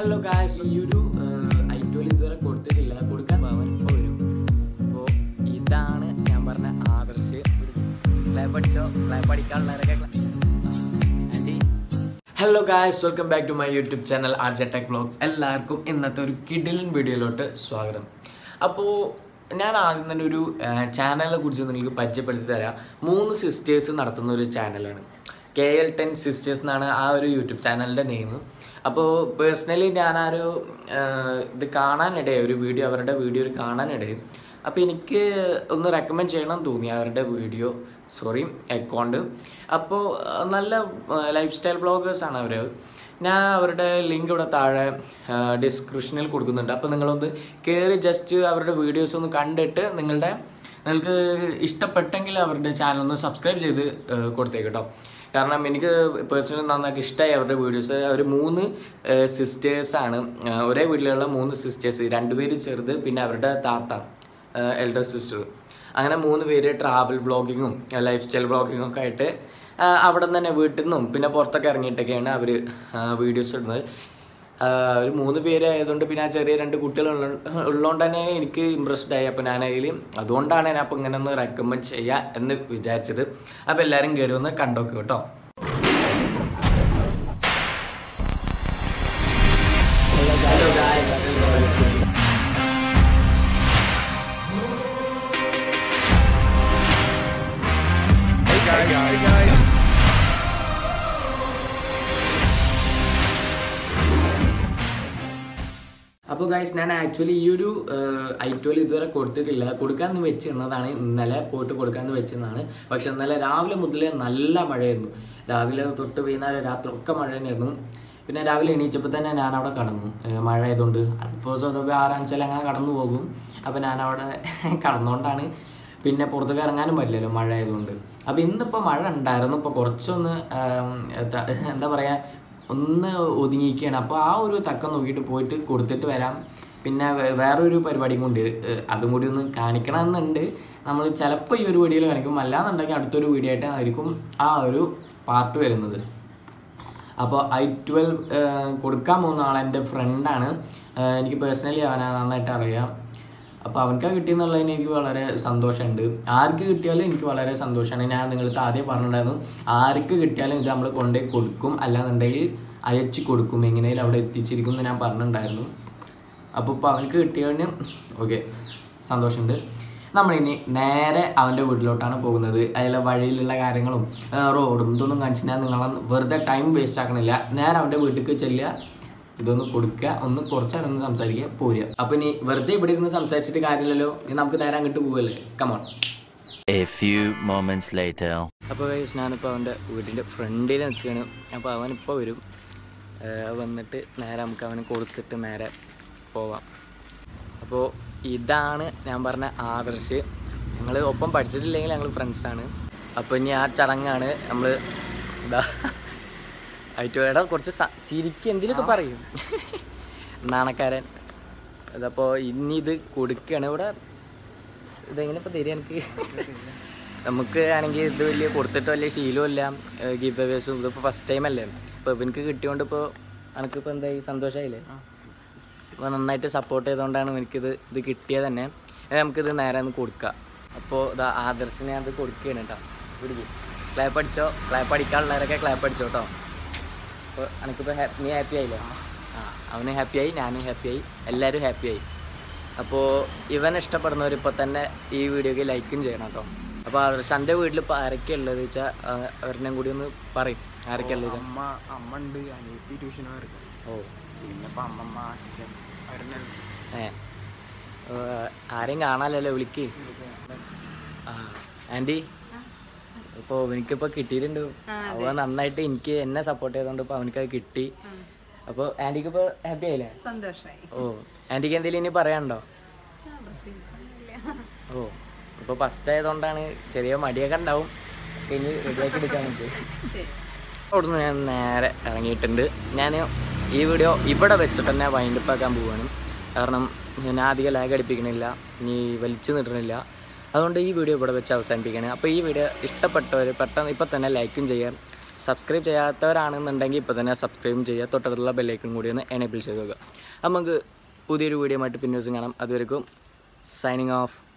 Hello guys ഈ ഒരു ഐറ്റോൽ ഇതുവരെ കൊടുത്തിട്ടില്ല കൊടുക്കാൻ അവൻ ഇപ്പോൾ വരും അപ്പോൾ ഇതാണ് ഞാൻ പറഞ്ഞ ആദർശ് ക്ലേ പഠിച്ചോ ക്ലേ പഠിക്കാനുള്ളവരൊക്കെ ആൻറ്റി hello guys welcome back to my YouTube channel R J tech blogs എല്ലാവർക്കും ഇന്നത്തെ ഒരു കിഡിലൻ വീഡിയോയിലോട്ട് സ്വാഗതം അപ്പോൾ ഞാൻ ആദ്യം തന്നെ ഒരു ചാനലിനെ കുറിച്ച് നിങ്ങൾക്ക് പരിചയപ്പെടുത്തി തരാം മൂന്ന് സിസ്റ്റേഴ്സ് നടത്തുന്ന ഒരു ചാനലാണ് കെ എൽ ടെൻ സിസ്റ്റേഴ്സ് എന്നാണ് ആ ഒരു യൂട്യൂബ് ചാനലിൻ്റെ നെയിം അപ്പോൾ പേഴ്സണലി ഞാൻ ആ ഒരു ആഹ്, ഇത് കാണാനിടയായി ഒരു വീഡിയോ അവരുടെ വീഡിയോ ഒരു കാണാനിടയായി അപ്പോൾ എനിക്ക് ഒന്ന് റെക്കമെൻഡ് ചെയ്യണം എന്ന് തോന്നി അവരുടെ വീഡിയോ സോറി അക്കൗണ്ട് അപ്പോൾ നല്ല ലൈഫ് സ്റ്റൈൽ ബ്ലോഗേഴ്സാണ് അവർ ഞാൻ അവരുടെ ലിങ്ക് ഇവിടെ താഴെ ഡിസ്ക്രിപ്ഷനിൽ കൊടുക്കുന്നുണ്ട് അപ്പോൾ നിങ്ങളൊന്ന് കയറി ജസ്റ്റ് അവരുടെ വീഡിയോസ് ഒന്ന് കണ്ടിട്ട് നിങ്ങളുടെ നിങ്ങൾക്ക് ഇഷ്ടപ്പെട്ടെങ്കിൽ അവരുടെ ചാനൽ ഒന്ന് സബ്സ്ക്രൈബ് ചെയ്ത് ഏഹ്, കൊടുത്തേക്ക് കേട്ടോ കാരണം എനിക്ക് പേഴ്സണലി നന്നായിട്ട് ഇഷ്ടമായി അവരുടെ വീഡിയോസ് അവർ മൂന്ന് സിസ്റ്റേഴ്സാണ് ഒരേ വീട്ടിലുള്ള മൂന്ന് സിസ്റ്റേഴ്സ് രണ്ടുപേര് ചെറുത് പിന്നെ അവരുടെ താത്ത എൽഡർ സിസ്റ്റർ അങ്ങനെ മൂന്ന് പേര് ട്രാവൽ വ്ളോഗിങ്ങും ലൈഫ് സ്റ്റൈൽ വ്ളോഗിങ്ങും ഒക്കെ ആയിട്ട് ആ, അവിടെ നിന്ന് തന്നെ വീട്ടിൽ നിന്നും പിന്നെ പുറത്തൊക്കെ ഇറങ്ങിയിട്ടൊക്കെയാണ് അവർ വീഡിയോസ് ഇടുന്നത് ഒരു മൂന്ന് പേര് ആയതുകൊണ്ട് പിന്നെ ആ ചെറിയ രണ്ട് കുട്ടികൾ ഉള്ളതുകൊണ്ട് തന്നെ എനിക്ക് ഇമ്പ്രസ്ഡ് ആയി അപ്പോൾ ഞാൻ അതിൽ അതുകൊണ്ടാണ് ഞാൻ അപ്പോൾ ഇങ്ങനെ ഒന്ന് റെക്കമെൻഡ് ചെയ്യുക എന്ന് വിചാരിച്ചത് അപ്പോൾ എല്ലാവരും കയറി ഒന്ന് കണ്ടോക്ക് കേട്ടോ Hello guys. Hey guys, hey guys. അപ്പോൾ ഗൈസ് ഞാൻ ആക്ച്വലി ഈ ഒരു ഐറ്റോൽ ഇതുവരെ കൊടുത്തിട്ടില്ല കൊടുക്കാമെന്ന് വെച്ചിരുന്നതാണ് ഇന്നലെ പോയിട്ട് കൊടുക്കാമെന്ന് വെച്ചിരുന്നതാണ് പക്ഷെ ഇന്നലെ രാവിലെ മുതലേ നല്ല മഴയായിരുന്നു രാവിലെ തൊട്ട് വൈകുന്നേരം രാത്രി ഒക്കെ മഴ തന്നെയായിരുന്നു പിന്നെ രാവിലെ എണീച്ചപ്പോൾ തന്നെ ഞാൻ അവിടെ കടന്നു ഏഹ് മഴ ആയതുകൊണ്ട് അതിപ്പോൾ സ്വതവേ ആറാഞ്ചാൽ അങ്ങനെ കടന്നു പോകും അപ്പോൾ ഞാൻ അവിടെ കടന്നുകൊണ്ടാണ് പിന്നെ പുറത്തേക്ക് ഇറങ്ങാനും പറ്റില്ലല്ലോ മഴ ആയതുകൊണ്ട് അപ്പോൾ ഇന്നിപ്പോൾ മഴ ഉണ്ടായിരുന്നു ഇപ്പോൾ കുറച്ചൊന്ന് ആം, എന്താ എന്താ പറയുക ഒന്ന് ഒതുങ്ങിയിരിക്കുകയാണ് അപ്പോൾ ആ ഒരു തക്കം നോക്കിയിട്ട് പോയിട്ട് കൊടുത്തിട്ട് വരാം പിന്നെ വേ- വേറൊരു പരിപാടിയും കൊണ്ട് ഏഹ് അതും കൂടി ഒന്ന് കാണിക്കണമെന്നുണ്ട് നമ്മൾ ചിലപ്പോൾ ഈ ഒരു വീഡിയോയിൽ കാണിക്കും അല്ലാന്നുണ്ടെങ്കിൽ അടുത്തൊരു വീഡിയോ ആയിട്ടായിരിക്കും ആ ഒരു പാർട്ട് വരുന്നത് അപ്പോൾ ഐ ട്വൽവ് കൊടുക്കാൻ പോകുന്ന ആൾ എൻ്റെ ഫ്രണ്ടാണ് എനിക്ക് പേഴ്സണലി അവനെ നന്നായിട്ട് അറിയാം അപ്പോൾ അവൻക്ക് കിട്ടിയെന്നുള്ളതിന് എനിക്ക് വളരെ സന്തോഷമുണ്ട് ആർക്ക് കിട്ടിയാലും എനിക്ക് വളരെ സന്തോഷമാണ് ഞാൻ നിങ്ങൾക്ക് ആദ്യം പറഞ്ഞിട്ടുണ്ടായിരുന്നു ആർക്ക് കിട്ടിയാലും ഇത് നമ്മൾ കൊണ്ടുപോയി കൊടുക്കും അല്ലാന്നുണ്ടെങ്കിൽ അയച്ചു കൊടുക്കും എങ്ങനെയാലും അവിടെ എത്തിച്ചിരിക്കും എന്ന് ഞാൻ പറഞ്ഞിട്ടുണ്ടായിരുന്നു അപ്പോൾ ഇപ്പോൾ അവനക്ക് കിട്ടിയതിന് ഓക്കെ സന്തോഷമുണ്ട് നമ്മളിനി നേരെ അവൻ്റെ വീട്ടിലോട്ടാണ് പോകുന്നത് അതിലെ വഴിയിലുള്ള കാര്യങ്ങളും ആ, റോഡും ഇതൊന്നും കാണിച്ച് ഞാൻ നിങ്ങളെ വെറുതെ ടൈം വേസ്റ്റ് ആക്കണില്ല നേരെ അവൻ്റെ വീട്ടിലേക്ക് ചെല്ലുക ഇതൊന്ന് കൊടുക്കുക ഒന്ന് കുറച്ചേരം ഒന്ന് സംസാരിക്കുക പോരുക അപ്പോൾ ഇനി വെറുതെ ഇവിടെ ഇരുന്ന് സംസാരിച്ചിട്ട് കാര്യമില്ലല്ലോ ഇനി നമുക്ക് നേരെ അങ്ങോട്ട് പോവല്ലേ come on A few moments later. അപ്പോൾ ഗൈസ് ഞാനിപ്പോൾ അവൻ്റെ വീടിൻ്റെ ഫ്രണ്ടിൽ നിൽക്കുകയാണ് അപ്പോൾ അവനിപ്പോൾ വരും ഏഹ് വന്നിട്ട് നേരെ നമുക്ക് അവന് കൊടുത്തിട്ട് നേരെ പോവാം അപ്പോൾ ഇതാണ് ഞാൻ പറഞ്ഞ ആദർശ് ഞങ്ങൾ ഒപ്പം പഠിച്ചിട്ടില്ലെങ്കിൽ ഞങ്ങൾ ഫ്രണ്ട്സാണ് അപ്പോൾ ഇനി ആ ചടങ്ങാണ് നമ്മൾ ഇതാ ഐറ്റോയുടെ കുറച്ച് സ- ചിരിക്ക് എന്തിനൊക്കെ പറയും നാണക്കാരൻ അതപ്പോൾ ഇനി ഇത് കൊടുക്കുകയാണ് ഇവിടെ ഇതെങ്ങനെ ഇപ്പോൾ തരിക എനിക്ക് നമുക്ക് ആണെങ്കിൽ ഇത് വലിയ കൊടുത്തിട്ട് വലിയ ശീലമില്ല ഗിവ് അവേസും ഇതിപ്പോൾ ഫസ്റ്റ് ടൈം അല്ലേ അപ്പോൾ ഇവനക്ക് കിട്ടിയോണ്ട് ഇപ്പോൾ എനിക്കിപ്പോൾ എന്തായി സന്തോഷമായില്ലേ അപ്പോൾ നന്നായിട്ട് സപ്പോർട്ട് ചെയ്തുകൊണ്ടാണ് എനിക്കിത് ഇത് കിട്ടിയത് തന്നെ ഇനി നമുക്കിത് നേരെ ഒന്ന് കൊടുക്കാം അപ്പോൾ ഇതാ ആദർശിനെ അത് കൊടുക്കുകയാണ് കേട്ടോ പിടിക്കും ക്ലാപ്പ് അടിച്ചോ ക്ലാപ്പ് അടിക്കാനുള്ളവരൊക്കെ ക്ലാപ്പ് അടിച്ചോ കേട്ടോ അപ്പോൾ എനിക്കിപ്പോൾ നീ ഹാപ്പി ആയില്ലേ ആ അവന് ഹാപ്പിയായി ഞാനും ഹാപ്പിയായി എല്ലാവരും ഹാപ്പിയായി അപ്പോൾ ഇവൻ ഇഷ്ടപ്പെടുന്നവർ ഇപ്പോൾ തന്നെ ഈ വീഡിയോക്ക് ലൈക്കും ചെയ്യണം കേട്ടോ അപ്പോൾ ആദർശൻ്റെ വീട്ടിൽ ഇപ്പോൾ ആരൊക്കെ ഉള്ളത് വെച്ചാൽ അവരുടെ കൂടി ഒന്ന് പറയും ആരൊക്കെ ഉള്ളത് വെച്ചാൽ അമ്മ അമ്മ ഉണ്ട് അനിയത്തി ട്യൂഷൻ വർക്ക് ഓ പിന്നെ ഇപ്പൊ അമ്മമ്മ അച്ഛൻ അവരെന്നെ ഏ ഏ, ആരെയും കാണാനല്ലോ വിളിക്ക് ആ ആൻറ്റി ഇപ്പോൾ എനിക്കിപ്പോൾ കിട്ടിയിട്ടുണ്ട് അവ നന്നായിട്ട് എനിക്ക് എന്നെ സപ്പോർട്ട് ചെയ്തുകൊണ്ട് ഇപ്പോൾ അവനക്ക് അത് കിട്ടി അപ്പോൾ ആൻറ്റിക്ക് ഇപ്പോൾ ഹാപ്പി ആയില്ലേ സന്തോഷായി ഓ ആൻറ്റിക്ക് എന്തെങ്കിലും ഇനി പറയാനുണ്ടോ ഓ ഇപ്പോൾ ഫസ്റ്റ് ആയതുകൊണ്ടാണ് ചെറിയ മടിയൊക്കെ ഉണ്ടാവും ഇനി റെഡിയാക്കി എടുക്കാൻ നമുക്ക് ശരി അവിടുന്ന് ഞാൻ നേരെ ഇറങ്ങിയിട്ടുണ്ട് ഞാൻ ഈ വീഡിയോ ഇവിടെ വെച്ചിട്ട് തന്നെ വൈൻഡപ്പ് ആക്കാൻ പോവുകയാണ് കാരണം ഞാൻ അധികം ലാഗ് അടിപ്പിക്കണില്ല ഇനി വലിച്ചു നിട്ടണില്ല അതുകൊണ്ട് ഈ വീഡിയോ ഇവിടെ വെച്ച് അവസാനിപ്പിക്കുകയാണ് അപ്പോൾ ഈ വീഡിയോ ഇഷ്ടപ്പെട്ടവർ പെട്ടെന്ന് ഇപ്പം തന്നെ ലൈക്കും ചെയ്യാം സബ്സ്ക്രൈബ് ചെയ്യാത്തവരാണെന്നുണ്ടെങ്കിൽ ഇപ്പോൾ തന്നെ സബ്സ്ക്രൈബ് ചെയ്യുക തൊട്ടടുത്തുള്ള ബെല്ലൈക്കൺ കൂടി ഒന്ന് എനേബിൾ ചെയ്ത് വെക്കുക നമുക്ക് പുതിയൊരു വീഡിയോ ആയിട്ട് പിന്നെ ദിവസം കാണാം അതുവരെക്കും സൈനിങ് ഓഫ്